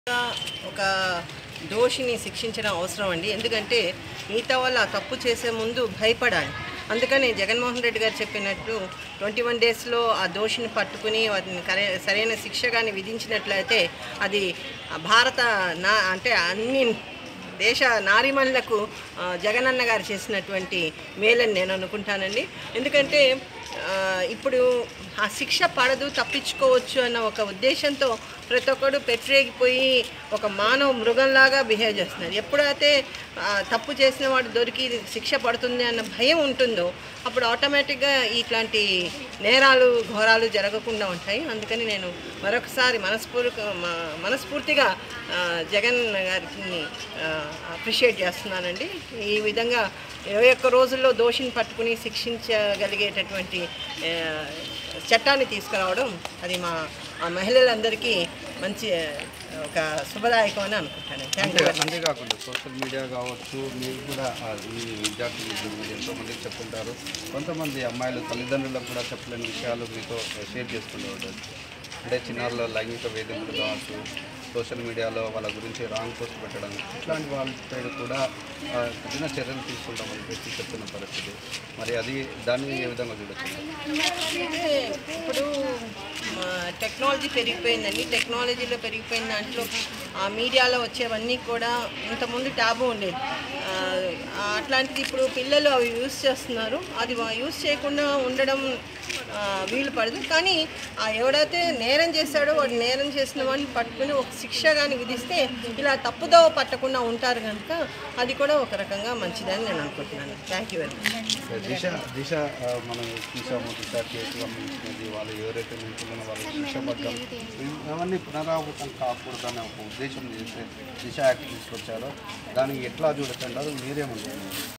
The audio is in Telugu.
ఒక దోషిని శిక్షించడం అవసరం అండి ఎందుకంటే మిగతా వాళ్ళు ఆ తప్పు చేసే ముందు భయపడాలి అందుకని జగన్మోహన్ రెడ్డి గారు చెప్పినట్టు ట్వంటీ వన్ డేస్లో ఆ దోషిని పట్టుకుని వాటిని కరే సరైన శిక్ష కానీ విధించినట్లయితే అది ఆ భారత నా అంటే అన్ని దేశ నారీమణులకు ఆ, జగనన్న గారు చేసినటువంటి మేలని నేను అనుకుంటానండి ఎందుకంటే ఆ, ఇప్పుడు ఆ శిక్ష పడదు తప్పించుకోవచ్చు అన్న ఒక ఉద్దేశంతో ప్రతి ఒక్కడు పెట్టరేగిపోయి ఒక మానవ మృగంలాగా బిహేవ్ చేస్తున్నారు ఎప్పుడైతే ఆ, తప్పు చేసిన వాడు దొరికి శిక్ష పడుతుంది అన్న భయం ఉంటుందో అప్పుడు ఆటోమేటిక్గా ఇట్లాంటి నేరాలు ఘోరాలు జరగకుండా ఉంటాయి అందుకని నేను మరొకసారి మనస్ఫూర్తి మనస్ఫూర్తిగా ఆ, జగన్ గారికి అప్రిషియేట్ చేస్తున్నానండి ఈ విధంగా ఇరవై ఒక్క రోజుల్లో దోషిని పట్టుకుని శిక్షించగలిగేటటువంటి ఆ, చట్టాన్ని తీసుకురావడం అది మా ఆ మహిళలందరికీ మంచి ఆ, ఒక శుభదాయకం అని అనుకుంటాను థ్యాంక్ అంతే యూ అంతేకాకుండా సోషల్ మీడియా కావచ్చు మీరు కూడా ఆ, ఈ విద్యార్థులు మీరు ఎంతోమందికి చెప్పుంటారు కొంతమంది అమ్మాయిలు తల్లిదండ్రులకు కూడా చెప్పలేని విషయాలు మీతో షేర్ చేసుకుంటూ ఉండొచ్చు అంటే చిన్నారుల లైంగిక వేధింపులు కావచ్చు సోషల్ మీడియాలో వాళ్ళ గురించి రాంగ్ పోస్ట్ పెట్టడం ఇట్లాంటి వాళ్ళపై కూడా ఆ, కఠిన చర్యలు తీసుకుంటామని చెప్పి చెప్తున్న పరిస్థితి మరి అది దాన్ని ఏ విధంగా చూడొచ్చు అంటే ఇప్పుడు మా టెక్నాలజీ పెరిగిపోయిందండి టెక్నాలజీలో పెరిగిపోయిన దాంట్లో ఆ మీడియాలో వచ్చేవన్నీ కూడా ఇంతకుముందు ట్యాబు ఉండేది ఆ, అట్లాంటిది ఇప్పుడు పిల్లలు అవి యూస్ చేస్తున్నారు అది వా- యూస్ చేయకుండా ఉండడం ఆ, వీలు పడదు కానీ ఆ ఎవడైతే నేరం చేశాడో వాడు నేరం చేసిన వాడిని పట్టుకుని ఒక శిక్ష కానీ విధిస్తే ఇలా తప్పుదోవ పట్టకుండా ఉంటారు కనుక అది కూడా ఒక రకంగా మంచిదని నేను అనుకుంటున్నాను thank you very much Disha Disha ఆ, మనం చూసాము దిశ కేసు సంబంధించినది వాళ్ళు ఎవరైతే నింపుతున్నారో వాళ్ళు శిక్ష పడ్డం అవన్నీ పునరావృతం కాకూడదనే ఒక ఉద్దేశం చేస్తే దిశ యాక్ట్ తీసుకొచ్చారో దానికి ఎట్లా చూడొచ్చు అంటారు మీరేమంటారు